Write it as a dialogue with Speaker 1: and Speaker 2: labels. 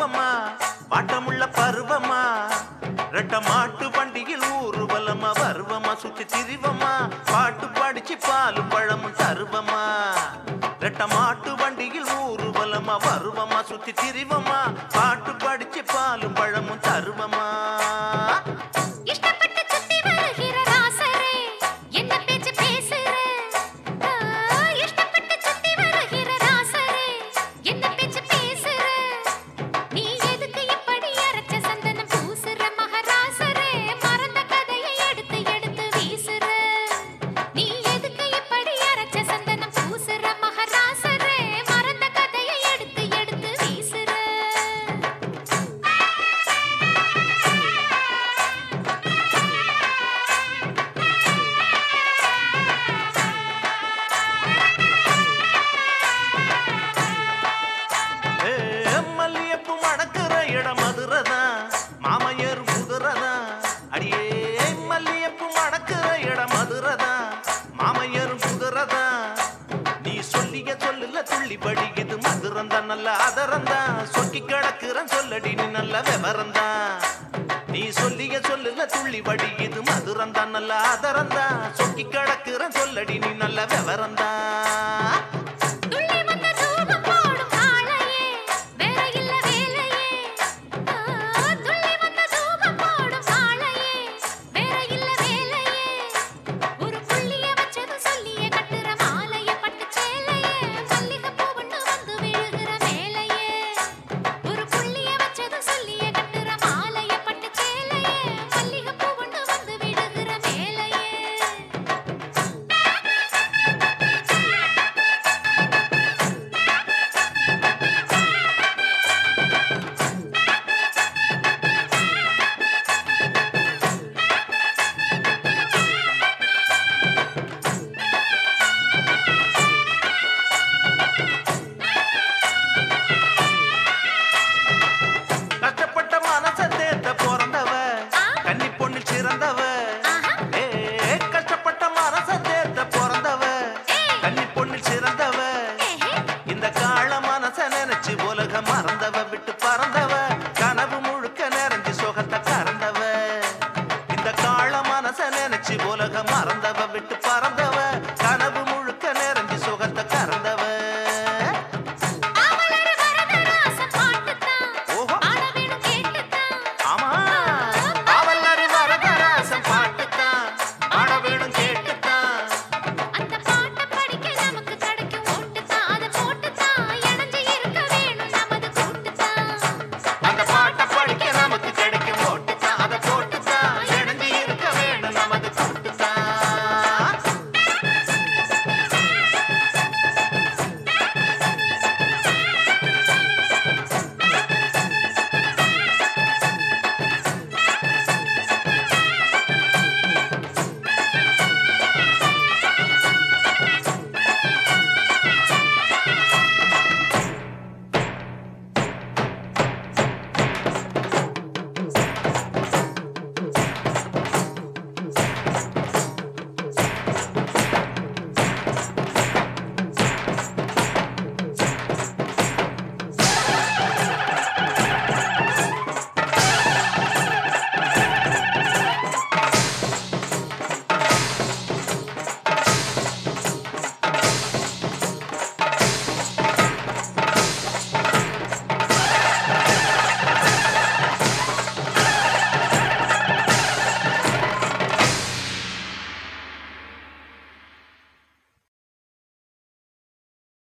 Speaker 1: பருவமா பாட்டமுள்ள பருவமா ரெட்ட மாட்டு வண்டியில் ஊர்வலமா வருவமா சுத்தி திரிவமா பாட்டு படிச்சு பாலும் பழமும் தருவமா ரெட்ட மாட்டு வண்டியில் ஊர்வலமா வருவமா சுத்தி திரிவமா பாட்டு படிச்சு பாலும் பழமும் தருவமா
Speaker 2: இஷ்டப்பட்டு சுத்தி வருகிற ராசரே என்ன பேச்சு பேசுற ஆ, இஷ்டப்பட்டு சுத்தி வருகிற ராசரே என்ன பேச்சு பேசுற நீ எதுக்கு இப்படி அரைச்ச சந்தனம் பூசுற மகராசரே மறந்த கதையை எடுத்து எடுத்து வீசுற நீ எதுக்கு இப்படி அரைச்ச சந்தனம் பூசுற மகராசரே மறந்த கதையை எடுத்து எடுத்து வீசுற
Speaker 1: ஏ, மல்லியப்பு மணக்கிற இடம் மதுரதான் மாமையர் குதிரதான் அடியே மல்லியப்பு மணக்கிற இடம் மதுரதான் மாமையர் குதிரதான் நீ சொல்லிய சொல்லுல துள்ளி படிக்குது மதுரந்தான் நல்ல அதரந்தான் சொக்கி கிடக்குறன் சொல்லடி நீ நல்ல விவரந்தான் நீ சொல்லிய சொல்லுல துள்ளி படிக்குது மதுரந்தான் நல்ல அதரந்தான் சொக்கி கிடக்குறன் சொல்லடி நீ நல்ல விவரந்தான்
Speaker 2: துள்ளி வந்த தூபம் போல